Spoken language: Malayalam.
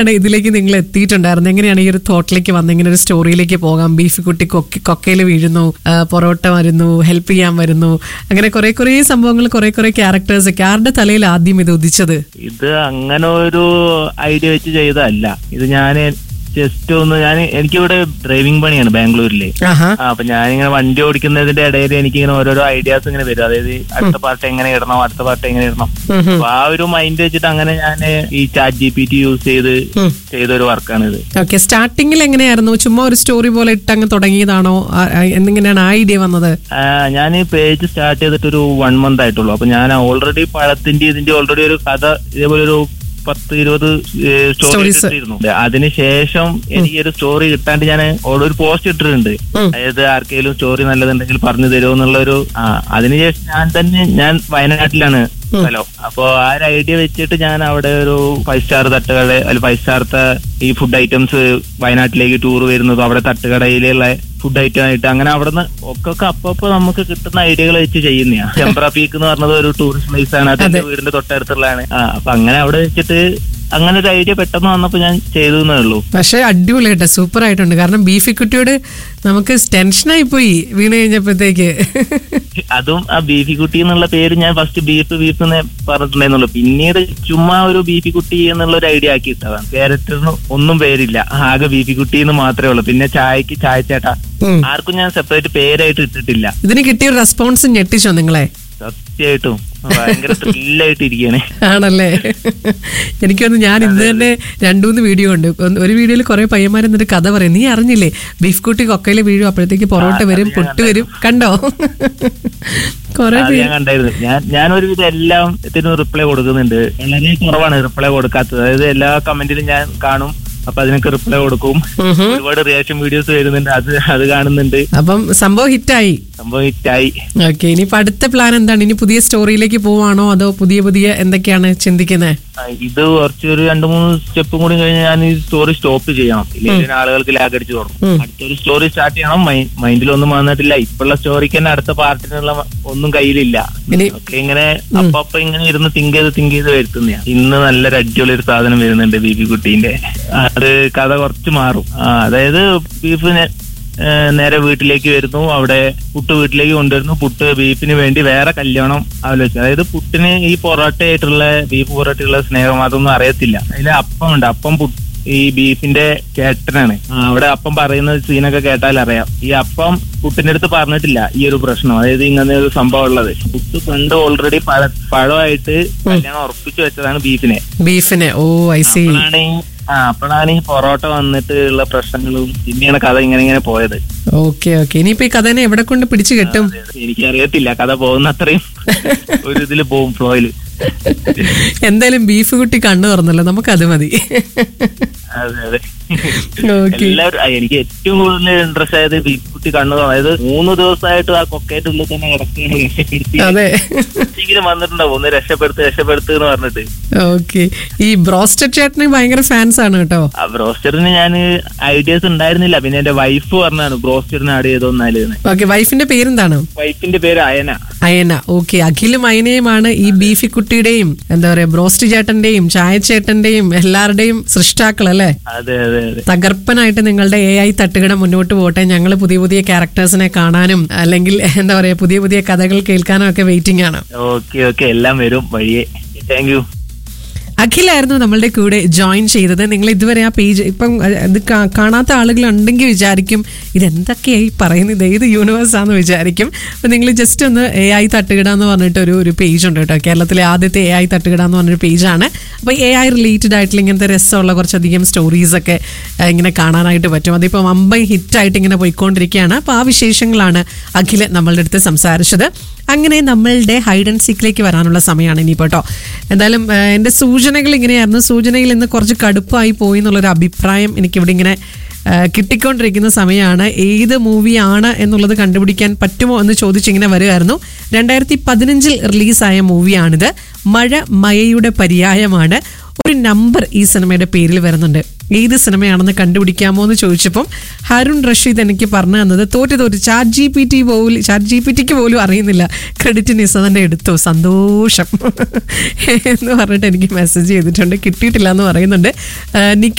ആണ് ഇതിലേക്ക് നിങ്ങൾ എത്തിയിട്ടുണ്ടായിരുന്നത് എങ്ങനെയാണ് ഈ ഒരു തോട്ടിലേക്ക് വന്ന് ഇങ്ങനെ ഒരു സ്റ്റോറിയിലേക്ക് പോകാം ബീഫ് കുട്ടി കൊക്കി കൊക്കയിൽ വീഴുന്നു ആ, പൊറോട്ട വരുന്നു ഹെൽപ്പ് ചെയ്യാൻ വരുന്നു അങ്ങനെ കുറെ കുറെ സംഭവങ്ങൾ കുറെ കുറെ ക്യാരക്ടേഴ്സ് ഒക്കെ ആരുടെ തലയിൽ ആദ്യം ഇത് ഉദിച്ചത് ഇത് അങ്ങനെ ഒരു ഐഡിയ വെച്ച് ചെയ്തതല്ല ഇത് ഞാൻ ജസ്റ്റ് ഒന്ന് ഞാൻ എനിക്കിവിടെ ഡ്രൈവിംഗ് പണിയാണ് ബാംഗ്ലൂരിലെ ആഹാ ആ, അപ്പൊ ഞാനിങ്ങനെ വണ്ടി ഓടിക്കുന്നതിന്റെ ഇടയിൽ എനിക്ക് ഇങ്ങനെ ഓരോരോ ഐഡിയാസ് ഇങ്ങനെ വരും അതായത് അടുത്ത പാർട്ട് എങ്ങനെ ഇടണം അടുത്ത പാർട്ട് എങ്ങനെ ഇടണം ഉം ഉം. അപ്പൊ ആ ഒരു മൈൻഡ് വെച്ചിട്ട് അങ്ങനെ ഞാൻ ഈ chat G P T use ചെയ്ത് ഉം. ചെയ്ത ഒരു വർക്കാണ് ഇത് ഓക്കെ സ്റ്റാർട്ടിങ്ങിൽ എങ്ങനെയായിരുന്നു ചുമ്മാ ഒരു സ്റ്റോറി പോലെ ഇട്ട് അങ്ങ് തുടങ്ങിയതാണോ ആ, ആ, എന്നിങ്ങനെയാണ് ആ ഐഡിയ വന്നത് ഞാൻ പേജ് സ്റ്റാർട്ട് ചെയ്തിട്ട് ഒരു വൺ മന്ത് ആയിട്ടുള്ളൂ അപ്പൊ ഞാൻ ഓൾറെഡി പഴത്തിന്റെ ഇതിന്റെ ഓൾറെഡി ഒരു കഥ ഇതേപോലെ ഒരു പത്ത് ഇരുപത് സ്റ്റോറി Stories. ഇട്ടിരുന്നു അതിനുശേഷം എനിക്ക് ഒരു സ്റ്റോറി കിട്ടാണ്ട് ഞാൻ ഒരു പോസ്റ്റ് ഇട്ടിട്ടുണ്ട് ഉം. അതായത് ആർക്കെങ്കിലും സ്റ്റോറി നല്ലതുണ്ടെങ്കിൽ പറഞ്ഞു തരുമോ എന്നുള്ള ഒരു ആ അതിനുശേഷം ഞാൻ തന്നെ ഞാൻ വയനാട്ടിലാണ് സ്ഥലം അപ്പൊ ആ ഒരു ഐഡിയ വെച്ചിട്ട് ഞാൻ അവിടെ ഒരു ഫൈവ് സ്റ്റാർ തട്ടുകട അല്ല ഫൈവ് സ്റ്റാർത്തെ ഈ ഫുഡ് ഐറ്റംസ് വയനാട്ടിലേക്ക് ടൂർ വരുന്നതും അവിടെ തട്ടുകടയിലുള്ള ഫുഡ് ഐറ്റം ആയിട്ട് അങ്ങനെ അവിടുന്ന് ഒക്കെ അപ്പൊ നമുക്ക് കിട്ടുന്ന ഐഡിയകൾ വെച്ച് ചെയ്യുന്നയാ ചെമ്പ്ര പീക്ക് എന്ന് പറഞ്ഞത് ഒരു ടൂറിസ്റ്റ് പ്ലേസ് ആണ് അത് എന്റെ വീടിന്റെ തൊട്ടടുത്തുള്ളതാണ് ആ അപ്പൊ അങ്ങനെ അവിടെ വെച്ചിട്ട് അങ്ങനെ ഒരു ഐഡിയ പെട്ടെന്ന് വന്നപ്പോ ഞാൻ ചെയ്തു എന്നേ ഉള്ളൂ പക്ഷെ അടിപൊളിയായിട്ട് സൂപ്പർ ആയിട്ടുണ്ട് കാരണം ബീഫ് കുട്ടിയോട് നമുക്ക് ടെൻഷനായി പോയി വീണ് കഴിഞ്ഞപ്പോഴത്തേക്ക് അതും ആ ബീഫി കുട്ടി എന്നുള്ള പേര് ഞാൻ ഫസ്റ്റ് ബീഫ് ബീഫ് എന്ന് പറഞ്ഞിട്ടുണ്ടായിരുന്നുള്ളൂ പിന്നീട് ചുമ്മാ ഒരു ബീഫി കുട്ടി എന്നുള്ള ഒരു ഐഡിയ ആക്കി ഇട്ടതാണ് ക്യാരക്ടറിന് ഒന്നും പേരില്ല ആകെ ബീഫി കുട്ടി എന്ന് മാത്രമേ ഉള്ളൂ പിന്നെ ചായക്ക് ചായ ചേട്ടാ ഉം. ആർക്കും ഞാൻ സെപ്പറേറ്റ് പേരായിട്ട് ഇട്ടിട്ടില്ല ഇതിന് കിട്ടിയ റെസ്പോൺസ് ഞെട്ടിച്ചോ നിങ്ങളെ സത്യമായിട്ടും ഭയങ്കര ത്രില്ലായിട്ട് ഇരിക്കുകയാണ് ആണല്ലേ എനിക്കൊന്ന് ഞാൻ ഇന്ന് തന്നെ രണ്ടുമൂന്ന് വീഡിയോ ഉണ്ട് ഒന്ന് ഒരു വീഡിയോയിൽ കുറെ പയ്യന്മാർ എന്നിട്ട് കഥ പറയും നീ അറിഞ്ഞില്ലേ ബീഫ് കുട്ടി കൊക്കയിൽ വീഴും അപ്പോഴത്തേക്ക് പൊറോട്ട വരും പൊട്ട് വരും കണ്ടോ കുറെ അത് ഞാൻ കണ്ടായിരുന്നു ഞാൻ ഞാൻ ഒരുവിധം എല്ലാം ഇതിനും റിപ്ലൈ കൊടുക്കുന്നുണ്ട് വളരെ കുറവാണ് റിപ്ലൈ കൊടുക്കാത്തത് അതായത് എല്ലാ കമന്റിലും ഞാൻ കാണും അപ്പൊ അതിനൊക്കെ റിപ്ലൈ കൊടുക്കും ഒരുപാട് റിയാക്ഷൻ വീഡിയോസ് വരുന്നുണ്ട് അത് അത് കാണുന്നുണ്ട് അപ്പം സംഭവം ഹിറ്റായി സംഭവം ഹിറ്റായി ഓക്കെ ഇനിയിപ്പോ അടുത്ത പ്ലാൻ എന്താണ് ഇനി പുതിയ സ്റ്റോറിയിലേക്ക് പോവാണോ അതോ പുതിയ പുതിയ എന്തൊക്കെയാണ് ചിന്തിക്കുന്നത് ആ, ഇത് കുറച്ച് ഒരു രണ്ടു മൂന്ന് സ്റ്റെപ്പും കൂടി കഴിഞ്ഞ് ഞാൻ ഈ സ്റ്റോറി സ്റ്റോപ്പ് ചെയ്യണം ഇല്ലെങ്കിൽ ആളുകൾക്ക് ലാഗ് അടിച്ചു തുടങ്ങും അടുത്തൊരു സ്റ്റോറി സ്റ്റാർട്ട് ചെയ്യണം മൈൻഡിൽ ഒന്നും വന്നിട്ടില്ല ഇപ്പോഴുള്ള സ്റ്റോറിക്ക് തന്നെ അടുത്ത പാർട്ടിനുള്ള ഒന്നും കയ്യിലില്ല ഇനി ഒക്കെ ഇങ്ങനെ അപ്പൊ അപ്പൊ ഇങ്ങനെ ഇരുന്ന് തിങ്ക് ചെയ്ത് തിങ്ക് ചെയ്ത് വരുത്തുന്നയാ ഇന്ന് നല്ലൊരു അടിപൊളി ഒരു സാധനം വരുന്നുണ്ട് ബീഫി കുട്ടീന്റെ അത് കഥ കുറച്ച് മാറും ആ, അതായത് ബീഫിനെ ഏഹ് നേരെ വീട്ടിലേക്ക് വരുന്നു അവിടെ പുട്ട് വീട്ടിലേക്ക് കൊണ്ടുവരുന്നു പുട്ട് ബീഫിന് വേണ്ടി വേറെ കല്യാണം ആലോചിച്ചു അതായത് പുട്ടിന് ഈ പൊറോട്ടയായിട്ടുള്ള ബീഫ് പൊറോട്ടയുള്ള സ്നേഹം അതൊന്നും അറിയത്തില്ല അതിൽ അപ്പമുണ്ട് അപ്പം പുട്ട് ഈ ബീഫിന്റെ ചേട്ടനാണ് ആ, അവിടെ അപ്പം പറയുന്ന സീനൊക്കെ കേട്ടാൽ അറിയാം ഈ അപ്പം പുട്ടിന്റെ അടുത്ത് പറഞ്ഞിട്ടില്ല ഈ ഒരു പ്രശ്നം അതായത് ഇങ്ങനെ ഒരു സംഭവം ഉള്ളത് പുട്ട് പണ്ട് ഓൾറെഡി പഴ പഴമായിട്ട് കല്യാണം ഉറപ്പിച്ചു വെച്ചതാണ് ബീഫിനെ ബീഫിന് ഓ ഐ സി അപ്പോഴാണ് ഈ ആ അപ്പോഴാണ് ഈ പൊറോട്ട വന്നിട്ട് ഉള്ള പ്രശ്നങ്ങളും പിന്നെയാണ് കഥ ഇങ്ങനെ ഇങ്ങനെ പോയത് ഓക്കെ ഓക്കെ ഇനിയിപ്പോ ഈ കഥനെ എവിടെ കൊണ്ട് പിടിച്ചു കെട്ടും എനിക്കറിയത്തില്ല കഥ പോകുന്ന അത്രയും ഒരു ഇതില് പോകും ഫ്ലോയില് എന്തായാലും ബീഫ് കുട്ടി കണ്ണു തുറന്നല്ലോ നമുക്കത് മതി അതെ അതെ ഓക്കെ എല്ലാവരും ആ, എനിക്ക് ഏറ്റവും കൂടുതൽ ഇൻട്രസ്റ്റ് ആയത് ബീക്കുട്ടി കണ്ണു തുറന്നു. അതായത് മൂന്ന് ദിവസമായിട്ട് ആ കൊക്കയുടെ ഉള്ളിൽ തന്നെ കിടക്കുകയാണ് രക്ഷപ്പെടുത്തി അതെ എന്തെങ്കിലും വന്നിട്ടുണ്ടാവും ഒന്ന് രക്ഷപ്പെടുത്ത് രക്ഷപ്പെടുത്ത് എന്ന് പറഞ്ഞിട്ട് ഓക്കെ ഈ ബ്രോസ്റ്റഡ് ചേട്ടന് ഭയങ്കര ഫാൻസ് ആണ് കേട്ടോ ആ ബ്രോസ്റ്ററിന് ഞാൻ ഐഡിയാസ് ഉണ്ടായിരുന്നില്ല പിന്നെ എന്റെ വൈഫ് പറഞ്ഞാണ് ബ്രോസ്റ്ററിന് ആഡ് ചെയ്തോന്നാല് ഓക്കെ വൈഫിന്റെ പേരെന്താണ് വൈഫിന്റെ പേര് അയന അയന ഓക്കെ അഖിലും അയനയുമാണ് ഈ ബീഫി കുട്ടിയുടെയും എന്താ പറയാ ബ്രോസ്റ്റ് ചേട്ടന്റെയും ചായ ചേട്ടന്റെയും എല്ലാവരുടെയും സൃഷ്ടാക്കൾ അല്ലേ അതെ അതെ അതെ തകർപ്പനായിട്ട് നിങ്ങളുടെ എ ഐ തട്ടുകട മുന്നോട്ട് പോട്ടെ ഞങ്ങൾ പുതിയ പുതിയ ക്യാരക്ടേഴ്സിനെ കാണാനും അല്ലെങ്കിൽ എന്താ പറയാ പുതിയ പുതിയ കഥകൾ കേൾക്കാനും ഒക്കെ വെയിറ്റിംഗ് ആണ് ഓക്കെ ഓക്കെ എല്ലാം വരും വഴിയെ താങ്ക് യു അഖിലായിരുന്നു നമ്മളുടെ കൂടെ ജോയിൻ ചെയ്തത് നിങ്ങൾ ഇതുവരെ ആ പേജ് ഇപ്പം അഹ് ഇത് കാ- കാണാത്ത ആളുകൾ ഉണ്ടെങ്കിൽ വിചാരിക്കും ഇതെന്തൊക്കെയായി പറയുന്നത് ഏത് യൂണിവേഴ്സ് ആണെന്ന് വിചാരിക്കും അപ്പം നിങ്ങൾ ജസ്റ്റ് ഒന്ന് എ ഐ തട്ടുകിട എന്ന് പറഞ്ഞിട്ട് ഒരു ഒരു പേജ് ഉണ്ട് കേട്ടോ കേരളത്തിലെ ആദ്യത്തെ എ ഐ തട്ടുകിട എന്ന് പറഞ്ഞൊരു പേജാണ് അപ്പോൾ എ ഐ റിലേറ്റഡ് ആയിട്ടുള്ള ഇങ്ങനത്തെ രസമുള്ള കുറച്ചധികം സ്റ്റോറീസ് ഒക്കെ അഹ് ഇങ്ങനെ കാണാനായിട്ട് പറ്റും അതിപ്പോൾ വമ്പൻ ഹിറ്റായിട്ട് ഇങ്ങനെ പോയിക്കൊണ്ടിരിക്കുകയാണ് അപ്പോൾ ആ വിശേഷങ്ങളാണ് അഖിൽ നമ്മളുടെ അടുത്ത് സംസാരിച്ചത് അങ്ങനെ നമ്മളുടെ ഹൈഡ് ആൻഡ് സീക്കിലേക്ക് വരാനുള്ള സമയമാണ് ഇനിയിപ്പോൾ കേട്ടോ എന്തായാലും ആ, എൻ്റെ സൂചനകൾ ഇങ്ങനെയായിരുന്നു സൂചനയിൽ ഇന്ന് കുറച്ച് കടുപ്പായി പോയി എന്നുള്ളൊരു അഭിപ്രായം എനിക്കിവിടെ ഇങ്ങനെ ആ, കിട്ടിക്കൊണ്ടിരിക്കുന്ന സമയമാണ് ഏത് മൂവിയാണ് എന്നുള്ളത് കണ്ടുപിടിക്കാൻ പറ്റുമോ എന്ന് ചോദിച്ചിങ്ങനെ വരികയായിരുന്നു രണ്ടായിരത്തി പതിനഞ്ചിൽ റിലീസായ മൂവിയാണിത് മഴ മയയുടെ പര്യായമാണ് ഒരു നമ്പർ ഈ സിനിമയുടെ പേരിൽ വരുന്നുണ്ട് ഏത് സിനിമയാണെന്ന് കണ്ടുപിടിക്കാമോ എന്ന് ചോദിച്ചപ്പം ഹരുൺ റഷീദ് എനിക്ക് പറഞ്ഞു തന്നത് തോറ്റ് തോറ്റ് ചാറ്റ് ജി പി ടി പോലും ചാറ്റ് ജി പി ടിക്ക് പോലും അറിയുന്നില്ല ക്രെഡിറ്റ് നിസ തന്നെ എടുത്തു സന്തോഷം എന്ന് പറഞ്ഞിട്ട് എനിക്ക് മെസ്സേജ് ചെയ്തിട്ടുണ്ട് കിട്ടിയിട്ടില്ല എന്ന് പറയുന്നുണ്ട് ആ, നിക്കി